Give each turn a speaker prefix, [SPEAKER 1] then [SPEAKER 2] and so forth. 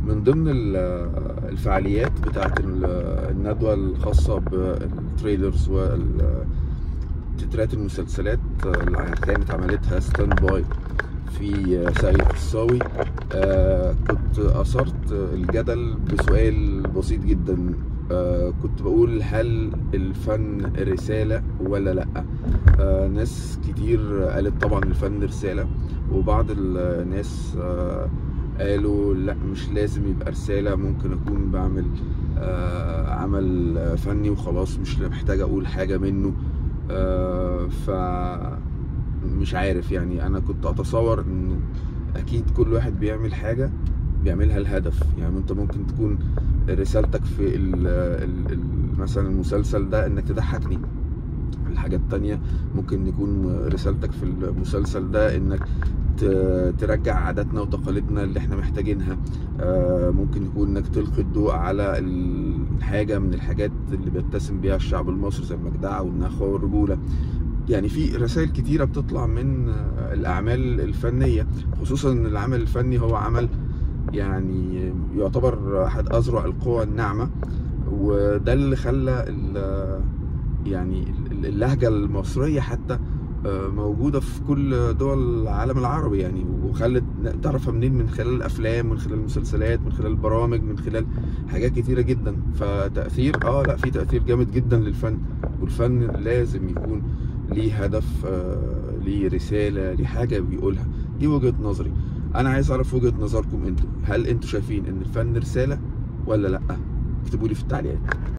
[SPEAKER 1] من ضمن ال- الفعاليات بتاعت ال- الندوة الخاصة بالتريلرز والتترات المسلسلات اللي كانت عملتها ستاند باي في ساقية الصاوي آه، كنت أثرت الجدل بسؤال بسيط جدا آه، كنت بقول هل الفن رسالة ولا لأ آه، ناس كتير قالت طبعا الفن رسالة وبعض الناس آه، قالوا لا مش لازم يبقى رسالة ممكن أكون بعمل آه، عمل فني وخلاص مش محتاج أقول حاجة منه آه، ف مش عارف يعني أنا كنت أتصور إن أكيد كل واحد بيعمل حاجة بيعملها الهدف يعني أنت ممكن تكون رسالتك في ال ال ال مثلا المسلسل ده إنك تضحكني الحاجة التانية ممكن يكون رسالتك في المسلسل ده إنك ت- ترجع عاداتنا وتقاليدنا اللي احنا محتاجينها آه، ممكن يكون انك تلقي الضوء على الحاجة من الحاجات اللي بيتسم بيها الشعب المصري زي المجدعة والنخوة والرجولة يعني في رسائل كتيرة بتطلع من آه، الأعمال الفنية خصوصا إن العمل الفني هو عمل يعني يعتبر أحد أذرع القوى الناعمة وده اللي خلى ال- يعني اللهجة المصرية حتى آه، موجودة في كل دول العالم العربي يعني وخلت تعرفها منين من خلال الأفلام من خلال المسلسلات من خلال البرامج من خلال حاجات كتيرة جدا فتأثير اه لا في تأثير جامد جدا للفن والفن لازم يكون ليه هدف آه، ليه رسالة ليه حاجة بيقولها دي وجهة نظري أنا عايز أعرف وجهة نظركم أنتوا هل أنتوا شايفين إن الفن رسالة ولا لأ؟ اكتبوا لي في التعليقات